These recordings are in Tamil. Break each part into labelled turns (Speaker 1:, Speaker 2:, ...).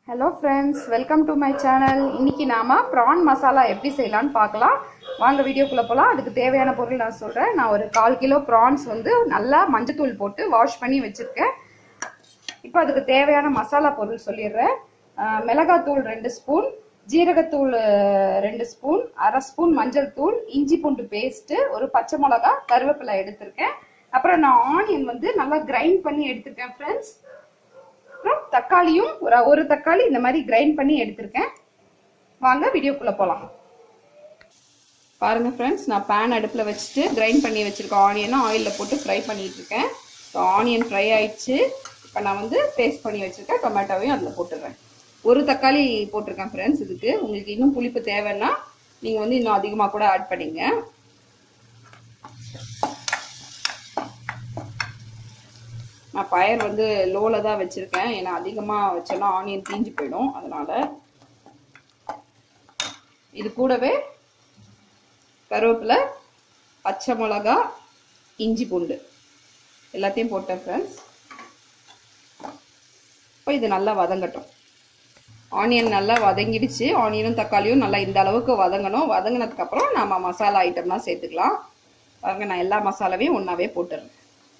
Speaker 1: hello friends welcome to my channel இன்னைக்கு நாம ப்ரான் மசாலா எப்படி செய்யலாம்னு பார்க்கலாம் வாங்க வீடியோக்குள்ளே போகலாம் அதுக்கு தேவையான பொருள் நான் சொல்கிறேன் நான் ஒரு கால் கிலோ ப்ரான்ஸ் வந்து நல்லா மஞ்சத்தூள் போட்டு வாஷ் பண்ணி வச்சுருக்கேன் இப்போ அதுக்கு தேவையான மசாலா பொருள் சொல்லிடுறேன் அஹ் மிளகாத்தூள் ரெண்டு ஸ்பூன் ஜீரகத்தூள் அஹ், ரெண்டு ஸ்பூன் அரை ஸ்பூன் மஞ்சள் தூள் இஞ்சி பூண்டு பேஸ்ட்டு ஒரு பச்சை மிளகா கருவேப்பிலை எடுத்திருக்கேன் அப்புறம் நான் ஆனியன் வந்து நல்லா கிரைண்ட் பண்ணி எடுத்திருக்கேன் ஃப்ரெண்ட்ஸ் அப்புறம் தக்காளியும் ஒரு ஒரு தக்காளி இந்த மாதிரி கிரைண்ட் பண்ணி எடுத்திருக்கேன் வாங்க வீடியோக்குள்ள போகலாம் பாருங்க ஃப்ரெண்ட்ஸ் நான் பேன் அடுப்பில் வச்சுட்டு கிரைண்ட் பண்ணி வச்சிருக்க ஆனியனும் ஆயிலில் போட்டு ஃப்ரை பண்ணிட்டு இருக்கேன் ஸோ ஆனியன் ஃப்ரை ஆயிடுச்சு இப்போ நான் வந்து பேஸ்ட் பண்ணி வச்சிருக்கேன் டொமேட்டோவையும் அதில் போட்டுடுறேன் ஒரு தக்காளி போட்டிருக்கேன் ஃப்ரெண்ட்ஸ் இதுக்கு உங்களுக்கு இன்னும் புளிப்பு தேவைன்னா நீங்கள் வந்து இன்னும் அதிகமாக கூட ஆட் பண்ணிங்க நான் பயர் வந்து லோவில் தான் வச்சுருக்கேன் ஏன்னா அதிகமாக வச்சோன்னா ஆனியன் தீஞ்சு போயிடும் அதனால் இது கூடவே கருவேப்பிலை பச்சை மிளகா இஞ்சி பூண்டு எல்லாத்தையும் போட்டேன் ஃப்ரெண்ட்ஸ் இப்போ இது நல்லா வதங்கட்டும் ஆனியன் நல்லா வதங்கிடுச்சு ஆனியனும் தக்காளியும் நல்லா இந்த அளவுக்கு வதங்கணும் வதங்கினதுக்கப்புறம் நம்ம மசாலா ஐட்டம்லாம் சேர்த்துக்கலாம் பாருங்க நான் எல்லா மசாலாவையும் ஒன்றாவே போட்டுறேன்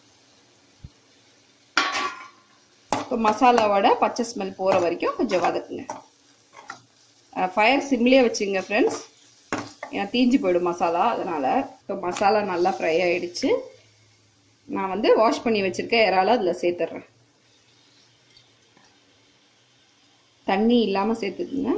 Speaker 1: இப்போ மசாலாவோட பச்சை ஸ்மெல் போகிற வரைக்கும் கொஞ்சம் வதக்குங்க ஃபயர் சிம்லேயே வச்சுங்க ஃப்ரெண்ட்ஸ் ஏன்னா தீஞ்சு போயிடும் மசாலா அதனால் இப்போ மசாலா நல்லா ஃப்ரை ஆகிடுச்சு நான் வந்து வாஷ் பண்ணி வச்சுருக்க இறால அதில் சேர்த்துட்றேன் தண்ணி இல்லாமல் சேர்த்துக்குங்க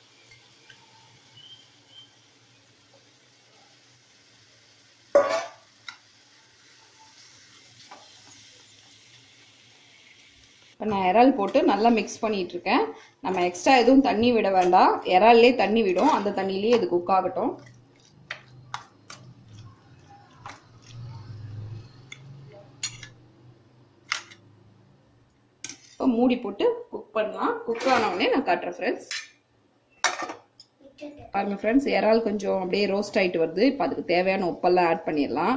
Speaker 1: இப்போ நான் இறால் போட்டு நல்லா மிக்ஸ் பண்ணிட்டு இருக்கேன் நம்ம எக்ஸ்ட்ரா எதுவும் தண்ணி விட வேண்டாம் இறால்லே தண்ணி விடும் அந்த தண்ணியிலேயே இது குக் ஆகட்டும் இப்போ மூடி போட்டு குக் பண்ணலாம் குக் ஆன உடனே நான் காட்டுறேன் ஃப்ரெண்ட்ஸ் பாருங்க ஃப்ரெண்ட்ஸ் இறால் கொஞ்சம் அப்படியே ரோஸ்ட் ஆகிட்டு வருது இப்போ அதுக்கு தேவையான உப்பெல்லாம் ஆட் பண்ணிடலாம்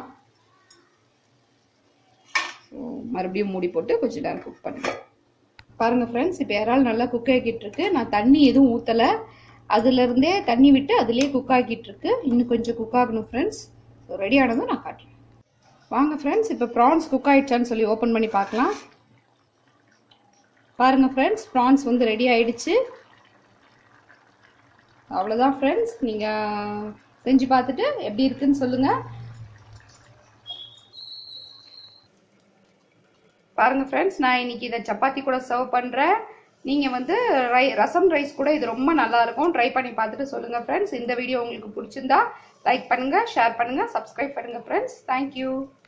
Speaker 1: ஸோ மறுபடியும் மூடி போட்டு கொஞ்சம் நேரம் குக் பண்ணுங்க பாருங்க ஃப்ரெண்ட்ஸ் இப்போ இறால் நல்லா குக் ஆகிட்டு இருக்கு நான் தண்ணி எதுவும் ஊற்றலை அதுலேருந்தே தண்ணி விட்டு அதுலேயே குக் ஆகிட்டு இருக்கு இன்னும் கொஞ்சம் குக் ஆகணும் ஃப்ரெண்ட்ஸ் ஸோ ரெடி ஆனதும் நான் காட்டுறேன் வாங்க ஃப்ரெண்ட்ஸ் இப்போ ப்ரான்ஸ் குக் ஆயிடுச்சான்னு சொல்லி ஓப்பன் பண்ணி பார்க்கலாம் பாருங்க ஃப்ரெண்ட்ஸ் ப்ரான்ஸ் வந்து ரெடி ஆயிடுச்சு அவ்வளோதான் ஃப்ரெண்ட்ஸ் நீங்கள் செஞ்சு பார்த்துட்டு எப்படி இருக்குன்னு சொல்லுங்கள் பாருங்க ஃப்ரெண்ட்ஸ் நான் இன்னைக்கு இதை சப்பாத்தி கூட சர்வ் பண்ணுறேன் நீங்கள் வந்து ரை ரசம் ரைஸ் கூட இது ரொம்ப நல்லா இருக்கும் ட்ரை பண்ணி பார்த்துட்டு சொல்லுங்கள் ஃப்ரெண்ட்ஸ் இந்த வீடியோ உங்களுக்கு பிடிச்சிருந்தா லைக் பண்ணுங்கள் ஷேர் பண்ணுங்கள் சப்ஸ்கிரைப் பண்ணுங்கள் ஃப்ரெண்ட்ஸ் தேங்க்யூ